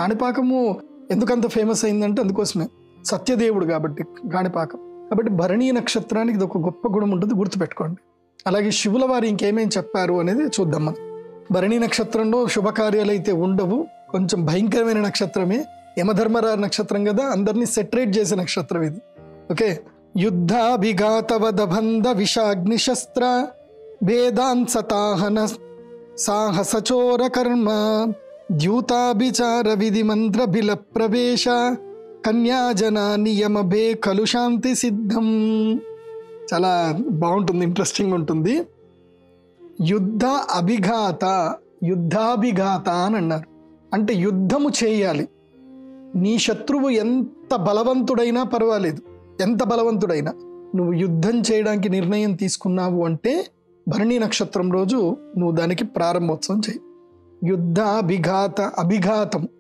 కాణిపాకము ఎందుకంత ఫేమస్ అయిందంటే అందుకోసమే సత్యదేవుడు కాబట్టి కాణిపాకం కాబట్టి భరణీ నక్షత్రానికి ఇది ఒక గొప్ప గుణం ఉంటుంది గుర్తుపెట్టుకోండి అలాగే శివుల వారు ఇంకేమేం చెప్పారు అనేది చూద్దాం మనం భరణీ నక్షత్రంలో శుభకార్యాలు అయితే ఉండవు కొంచెం భయంకరమైన నక్షత్రమే యమధర్మరాజు నక్షత్రం కదా అందరినీ సెటరేట్ చేసే నక్షత్రం ఇది ఓకే యుద్ధాభిఘాతవదబంధ విషాగ్నిశస్త్ర భేదాన్ సతాహన సాహసచోర కర్మ ద్యూతాభిచార విధి మంత్ర బిల ప్రవేశ కన్యాజన నియమ భే కలు శాంతి సిద్ధం చాలా బాగుంటుంది ఇంట్రెస్టింగ్ ఉంటుంది యుద్ధ అభిఘాత యుద్ధాభిఘాత అని అన్నారు అంటే యుద్ధము చేయాలి నీ శత్రువు ఎంత బలవంతుడైనా పర్వాలేదు ఎంత బలవంతుడైనా నువ్వు యుద్ధం చేయడానికి నిర్ణయం తీసుకున్నావు అంటే భరణి నక్షత్రం రోజు నువ్వు దానికి ప్రారంభోత్సవం చేయి యుద్ధ అభిఘాత అభిఘాతం